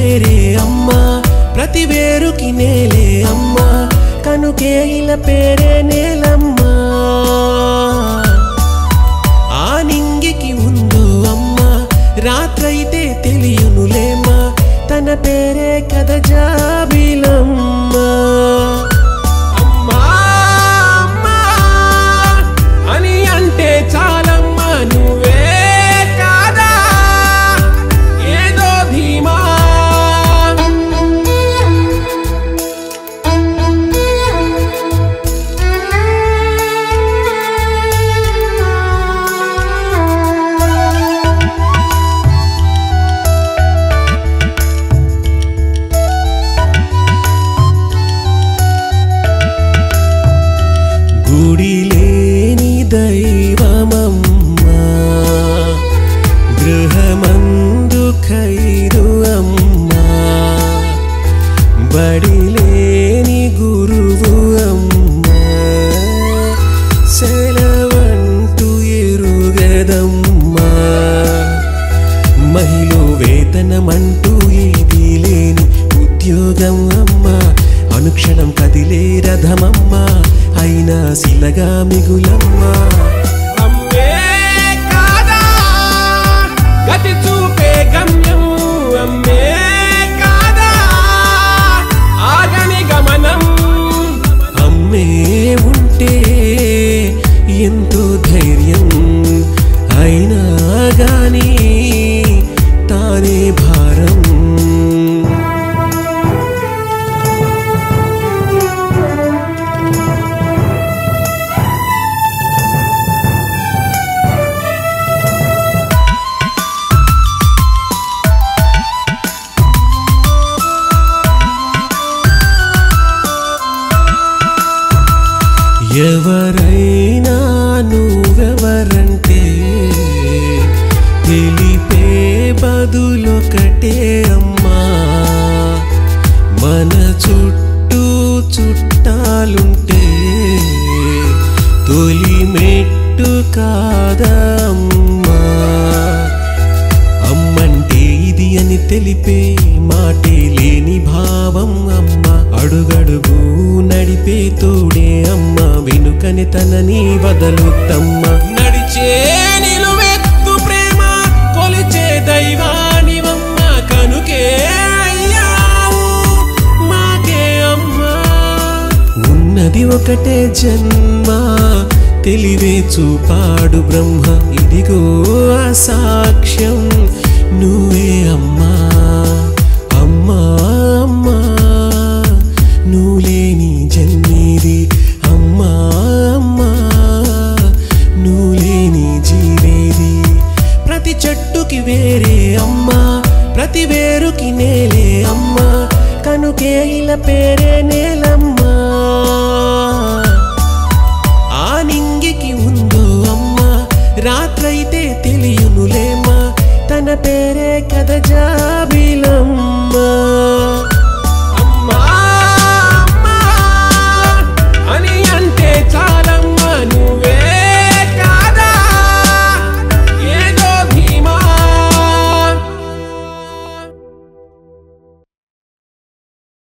వేరే అమ్మా ప్రతి వేరుకి నేలే అమ్మా కనుకే ఇలా పేరే నేలమ్మా ఆ నింగికి ఉందో అమ్మా రాత్రైతే తెలియనులేమా తన పేరే కథ జాబిలమ్మా అమ్మా అమ్మా అని అంటే చాలమ్మా నువ్వే కాదా ఏదో ధీమా గుడి లేని దైవమమ్మా గృహమందు ఖైరు అమ్మా బడి లేని గురువు అమ్మా సెలవంటూ ఎరుగదమ్మా మహిళ వేతనమంటూ ఏది లేని ఉద్యోగం అమ్మా అనుక్షణం కదిలే రథమమ్మా అయినా శిలగా మిగులమ్మా అమ్మే కాదా గతి చూపే గమ్యం అమ్మే కాదా ఆగని గమనం అమ్మే ఉంటే ఎంతో ధైర్యం అయినా గాని తానే భారం ఎవరైనా నువ్వెవరంటే తెలిపే బదులొకటే అమ్మా మన చుట్టూ చుట్టాలుంటే తొలి మెట్టు కాదమ్మా అమ్మంటే ఇది అని తెలిపే మాటే లేని భావం అమ్మ అడుగడుగు నడిపే తోడే అమ్మ వెనుకని తనని వదలుతమ్మ నడిచే నిలువెత్తు ప్రేమ కొలిచే దైవానివమ్మ కనుకే అయ్యావు మాకే అమ్మా ఉన్నది ఒకటే జన్మ తెలివే చూపాడు బ్రహ్మ ఇదిగో ఆ సాక్ష్యం నువ్వే అమ్మా అమ్మా అమ్మా నువ్వు లేని జన్మిది అమ్మా అమ్మా నువ్వు లేని జీవేది ప్రతి చెట్టుకి వేరే అమ్మా ప్రతి వేరుకి నేలే అమ్మా కనుకే ఇలా పేరే నేలమ్మా ఆ నింగికి ఉందో అమ్మా రాత్రైతే తెలియనులేమా తన పేరే కథ జాబి